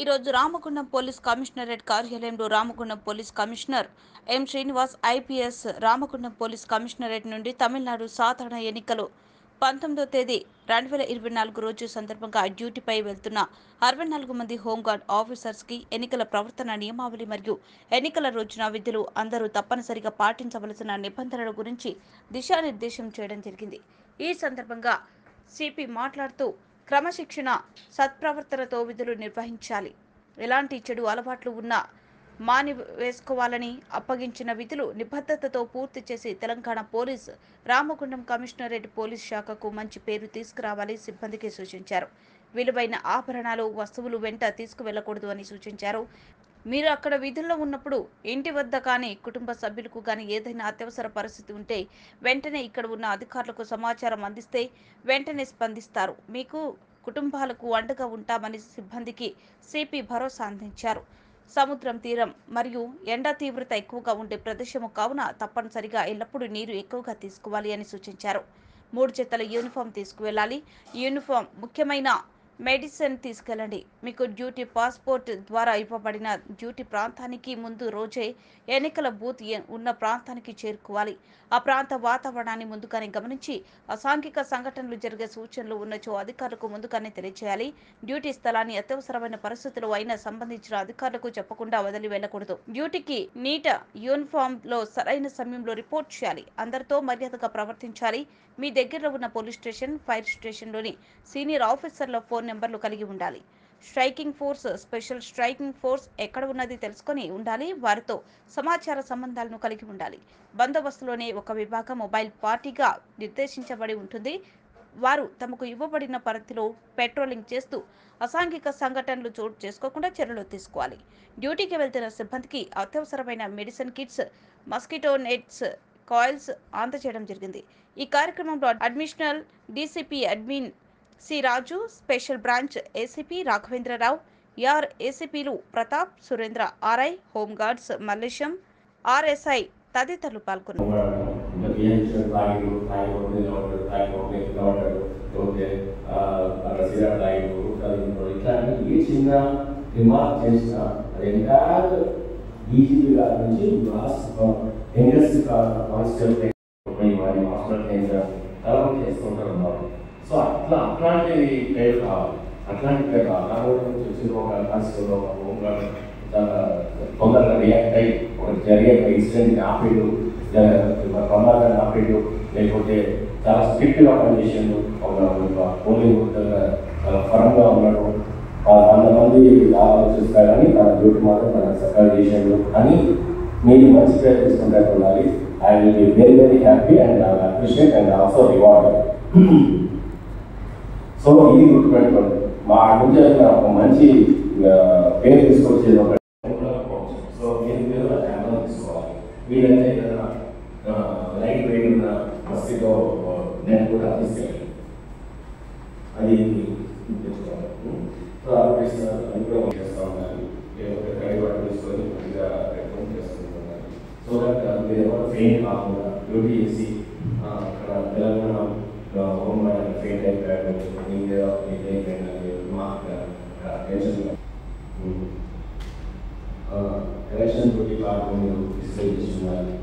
ఈరోజు Ramagundam police commissionerate కార్యాలయంలో Ramagundam police commissioner M Srinivas IPS Ramagundam police commissionerate నుండి తమిళనాడు సాధారణ ఎన్నికలు పంతొమ్మిదో తేదీ రెండు వేల ఇరవై నాలుగు రోజు సందర్భంగా డ్యూటీపై వెళ్తున్న అరవై నాలుగు మంది హోంగార్డ్ ఆఫీసర్స్కి ఎన్నికల ప్రవర్తన నియమావళి మరియు ఎన్నికల రోజున విధులు అందరూ తప్పనిసరిగా పాటించవలసిన నిబంధనల గురించి దిశానిర్దేశం చేయడం జరిగింది ఈ సందర్భంగా సిపి మాట్లాడుతూ క్రమశిక్షణ సత్ప్రవర్తనతో విధులు నిర్వహించాలి ఎలాంటి చెడు అలవాట్లు ఉన్నా మాని వేసుకోవాలని అప్పగించిన విధులు నిబద్ధతతో పూర్తి చేసి Telangana police Ramagundam commissionerate police శాఖకు మంచి పేరు తీసుకురావాలి సిబ్బందికి సూచించారు విలువైన ఆభరణాలు వస్తువులు వెంట తీసుకువెళ్ళకూడదు అని సూచించారు మీరు అక్కడ విధుల్లో ఉన్నప్పుడు ఇంటి వద్ద కానీ కుటుంబ సభ్యులకు కానీ ఏదైనా అత్యవసర పరిస్థితి ఉంటే వెంటనే ఇక్కడ ఉన్న అధికారులకు సమాచారం అందిస్తే వెంటనే స్పందిస్తారు మీకు కుటుంబాలకు అండగా ఉంటామని సిబ్బందికి సిపి భరోసా అందించారు సముద్రం తీరం మరియు ఎండ తీవ్రత ఎక్కువగా ఉండే ప్రదేశము కావున తప్పనిసరిగా ఎల్లప్పుడూ నీరు ఎక్కువగా తీసుకోవాలి అని సూచించారు మూడు జతల యూనిఫామ్ తీసుకువెళ్ళాలి యూనిఫామ్ ముఖ్యమైన మెడిసిన్ తీసుకెళ్ళండి మీకు డ్యూటీ పాస్పోర్ట్ ద్వారా ఇవ్వబడిన డ్యూటీ ప్రాంతానికి ముందు రోజే ఎన్నికల బూత్ ఎ- ఉన్న ప్రాంతానికి చేరుకోవాలి ఆ ప్రాంత వాతావరణాన్ని ముందుగానే గమనించి అసాంఘిక సంఘటనలు జరిగే సూచనలు ఉన్నచో అధికారులకు ముందుగానే తెలియజేయాలి డ్యూటీ స్థలాన్ని అత్యవసరమైన పరిస్థితులు అయినా సంబంధించిన అధికారులకు చెప్పకుండా వదిలి వెళ్ళకూడదు డ్యూటీకి నీట యూనిఫామ్ లో సరైన సమయంలో రిపోర్ట్ చేయాలి అందరితో మర్యాదగా ప్రవర్తించాలి మీ దగ్గరలో ఉన్న పోలీస్ స్టేషన్ ఫైర్ స్టేషన్లోని సీనియర్ ఆఫీసర్ల ఫోన్ నెంబర్లు కలిగి ఉండాలి striking force special striking force ఎక్కడ ఉన్నది తెలుసుకొని ఉండాలి వారితో సమాచార సంబంధాలను కలిగి ఉండాలి బందోబస్తులోనే ఒక విభాగం మొబైల్ పార్టీగా నిర్దేశించబడి ఉంటుంది వారు తమకు ఇవ్వబడిన పరిధిలో పెట్రోలింగ్ చేస్తూ అసాంఘిక సంఘటనలు చోటు చేసుకోకుండా చర్యలు తీసుకోవాలి డ్యూటీకి వెళ్తున్న సిబ్బందికి అత్యవసరమైన medicine kits mosquito nets coils అందజేయడం జరిగింది ఈ కార్యక్రమంలో additional DCP admin C Raju special branch ACP Raghavendrarao యార్ ఏసీపీలు Pratap Surendra RI home guards Mallesham RSI తదితరులు పాల్గొన్నారు ఇంకా బిహేవియర్ తాగిడు తాగి ఒకటి నిలబడ్డాడు తాగి ఒకటి నిలబడ్డాడు ఓకే అక్కడ సిగరెట్ తాగిడు చదివిండు ఇట్లాంటి ఏ చిన్న రిమార్క్ చేసినా అది ఎంటైర్ డీజీపీ గారి నుంచి లాస్ట్ యంగెస్ట్ కానిస్టేబుల్ వారి మాస్టర్ చేయించడం చాలా మంది చేస్తుంటారు అన్నమాట సో అట్లా అట్లాంటిది పేరు కావాలి అట్లాంటి పేరు కావాలి రామోజీ నుంచి వచ్చిన ఒక కానిస్టేబుల్ ఒక హోంగార్డ్ చాలా తొందరగా రియాక్ట్ అయ్యి ఒక జరిగే ఒక ఇన్సిడెంట్ ఆపేడు జ- ప్రమాదాన్ని ఆపేడు లేకపోతే చాలా స్ట్రిక్ట్గా పనిచేసాడు ఒక పోలింగ్ చాలా ఫరంగా ఉన్నాడు ఆ వంద మంది ఆలోచిస్తారు కానీ తన డ్యూటీ మాత్రం తన సర్కారు చేసాడు అని మీరు మంచి పేరు తీసుకుంటే ఉండాలి I will be very very happy and appreciate and also reward so ఇది గుర్తుపెట్టుకోండి మా నుంచి వచ్చిన ఒక మంచి ఆ, పేరు తీసుకొచ్చేది ఒక సో మీరు మీరు ఆ ఛానల్ తీసుకోవాలి వీలైతే ఏదైనా లైట్ వెయిట్ ఉన్న మస్తితో నేను కూడా తీసుకెళ్ళాలి అది తెచ్చుకోవాలి సో ఆలోచిస్తారు అది కూడా చేస్తూ ఉండాలి లేకపోతే డ్రైవర్ తీసుకొని మంచిగా రికమెండ్ చేస్తూ ఉండాలి సో దట్ మీరు ఎవరు ఫెయిల్ కాకుండా డ్యూటీ చేసి ఆ, అక్కడ తెలంగాణ హోమ్ ఫెయిల్ అయిపోయాడు ఇండియా ఫెయిల్ అయిపోయాడు మా టెన్షన్ ఎలక్షన్ డ్యూటీ కార్డు మీరు డిస్ప్లే చేసి ఉండాలి